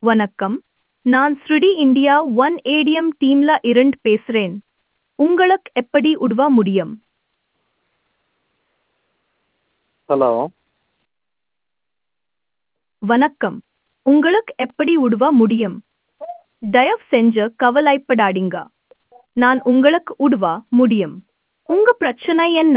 வணக்கம் நான் ஸ்ருடி இந்தியா ஒன் ஏடிஎம் டீம்ல இருந்து பேசுறேன் உங்களுக்கு எப்படி உதவ முடியும் ஹலோ வணக்கம் உங்களுக்கு எப்படி உதவ முடியும் தயவு செஞ்சு கவலைப்படாதீங்க நான் உங்களுக்கு உதவ முடியும் உங்க பிரச்சனை என்ன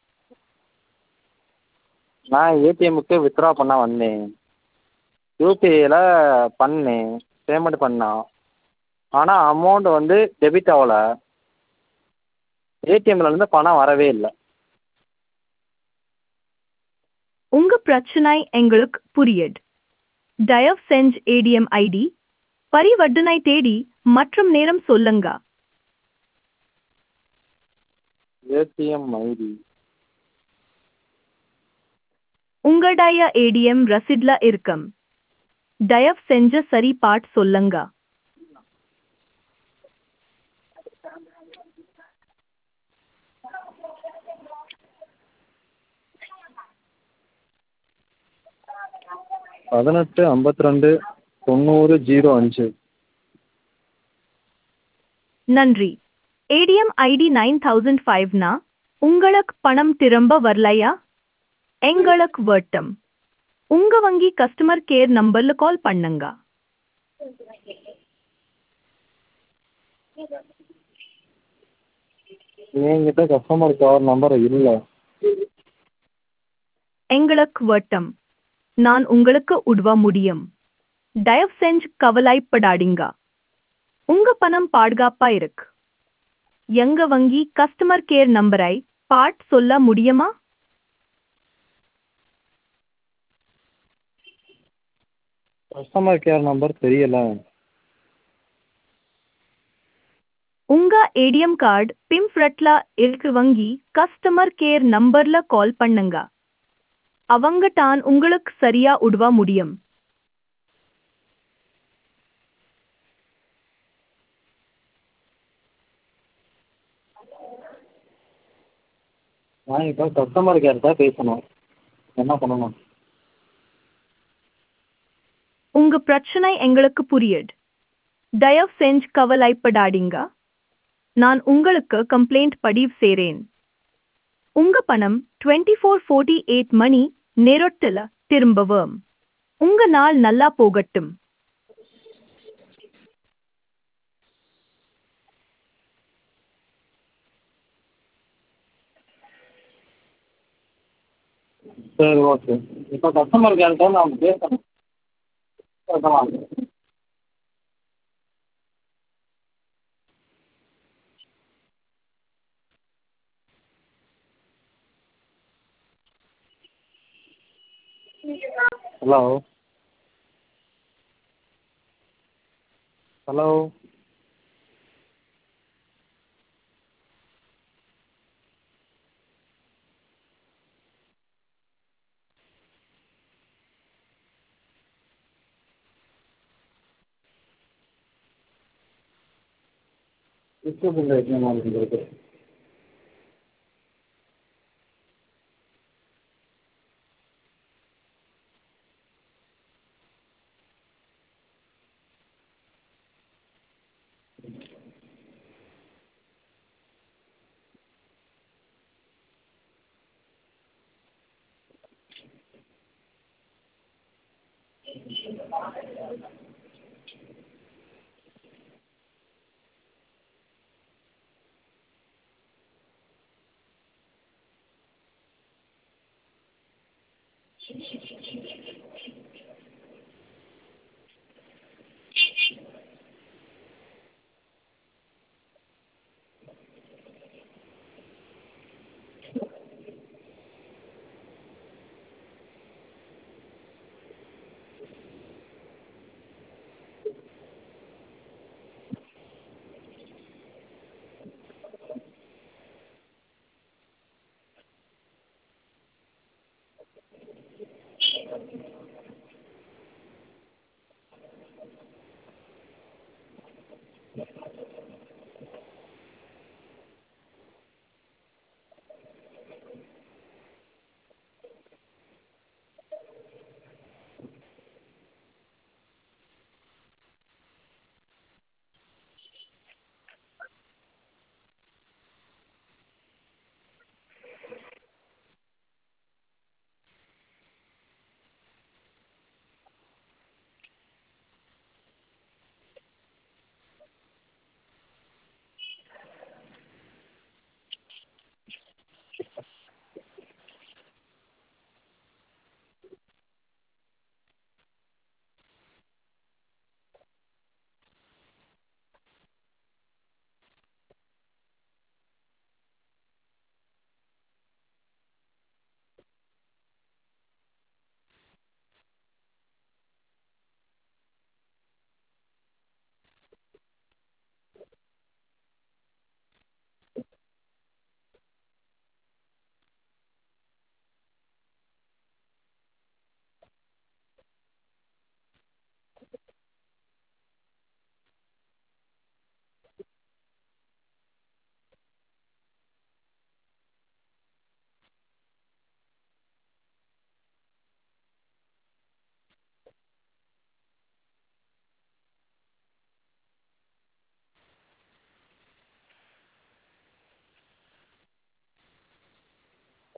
நான் ஏடிஎம்முக்கு வித்ட்ரா பண்ண வந்தேன் யூபிஐயில் பண்ணேன் பேமெண்ட் பண்ணோம் ஆனால் அமௌண்ட் வந்து டெபிட் ஆகல ஏடிஎம்லேருந்து பணம் வரவே இல்லை உங்க பிரச்சனை எங்களுக்கு புரியுது தயவு செஞ்சு ஏடிஎம் ஐடி பரிவர்த்தனை தேதி மற்றும் நேரம் சொல்லுங்க ஏடிஎம் ஐடி உங்களுடைய ஏடிஎம் ரசீட்ல இருக்கும் தயவு செஞ்சு சரி பாட் சொல்லுங்க பதினெட்டு ஐம்பத்தி ரெண்டு தொண்ணூறு ஜீரோ அஞ்சு நன்றி ஏடிஎம் ஐடி நைன் தௌசண்ட் ஃபைவ்னா உங்களுக்கு பணம் திரும்ப வரலையா எங்களுக்கு வட்டம் உங்க வங்கி கஸ்டமர் கேர் நம்பர்ல கால் பண்ணுங்க என்கிட்ட கஸ்டமர் கேர் நம்பர் இல்லை எங்களுக்கு வட்டம் நான் உங்களுக்கு உதவ முடியும் தயவு செஞ்சு கவலைப்படாதீங்க உங்க பணம் பாதுகாப்பா இருக்கு எங்க வங்கி கஸ்டமர் கேர் நம்பரை பாட் சொல்ல முடியுமா கஸ்டமர் கேர் நம்பர் தெரியல உங்க ஏடிஎம் கார்டு பிம்ஃப்ரட்ல இருக்கு வங்கி கஸ்டமர் கேர் நம்பர்ல கால் பண்ணுங்க அவங்க தான் உங்களுக்கு சரியா உதவ முடியும் நான் இப்போ கஸ்டமர் கேர் தான் பேசணும் என்ன பண்ணணும் உங்க பிரச்சனை எங்களுக்கு புரியுது தயவு செஞ்சு கவலைப்படாதீங்க நான் உங்களுக்கு கம்ப்ளைண்ட் பதிவு செய்றேன் உங்க பணம் டுவெண்ட்டி ஃபோர் ஃபோர்ட்டி எயிட் மணி நேரத்தில் திரும்பவும் உங்க நாள் நல்லா போகட்டும் சரி ஓகே இப்போ கஸ்டமர் கேர்கிட்ட நான் பேசணும் பேசலாம் ஹலோ ஹலோ டிஸ்ட்ரிபியூட்டர் எத்தனை நாள் இருக்குது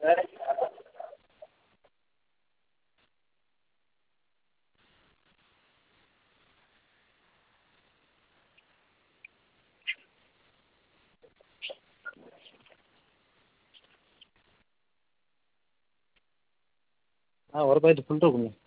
ஆ ஒரு பாக்கெட் ஃபில்ட்ரு கொடுங்க